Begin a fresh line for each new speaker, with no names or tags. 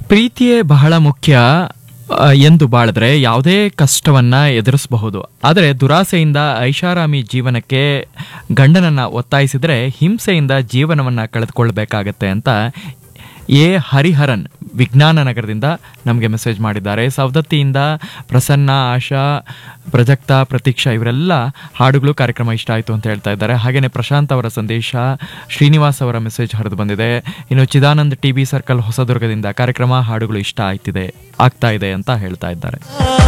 ಪ್ರೀತಿಯೇ ಬಹಳ ಮುಖ್ಯ ಆ, ಎಂದು ಬಾಳಿದ್ರೆ ಯಾವುದೇ ಕಷ್ಟವನ್ನ ಎದುರಿಸಬಹುದು ಆದರೆ ದುರಾಸೆಯಿಂದ ಐಷಾರಾಮಿ ಜೀವನಕ್ಕೆ ಗಂಡನನ್ನ ಒತ್ತಾಯಿಸಿದ್ರೆ ಹಿಂಸೆಯಿಂದ ಜೀವನವನ್ನ ಕಳೆದುಕೊಳ್ಬೇಕಾಗತ್ತೆ ಅಂತ ಎ ಹರಿಹರನ್ ವಿಜ್ಞಾನ ನಗರದಿಂದ ನಮಗೆ ಮೆಸೇಜ್ ಮಾಡಿದ್ದಾರೆ ಸವದತ್ತಿಯಿಂದ ಪ್ರಸನ್ನ ಆಶಾ ಪ್ರಜಕ್ತ ಪ್ರತೀಕ್ಷಾ ಇವರೆಲ್ಲ ಹಾಡುಗಳು ಕಾರ್ಯಕ್ರಮ ಇಷ್ಟ ಆಯಿತು ಅಂತ ಹೇಳ್ತಾ ಇದ್ದಾರೆ ಹಾಗೆಯೇ ಪ್ರಶಾಂತ್ ಅವರ ಸಂದೇಶ ಶ್ರೀನಿವಾಸ್ ಅವರ ಮೆಸೇಜ್ ಹರಿದು ಬಂದಿದೆ ಇನ್ನು ಚಿದಾನಂದ್ ಟಿ ಬಿ ಸರ್ಕಲ್ ಹೊಸದುರ್ಗದಿಂದ ಕಾರ್ಯಕ್ರಮ ಹಾಡುಗಳು ಇಷ್ಟ ಆಯ್ತಿದೆ ಆಗ್ತಾ ಇದೆ ಅಂತ ಹೇಳ್ತಾ ಇದ್ದಾರೆ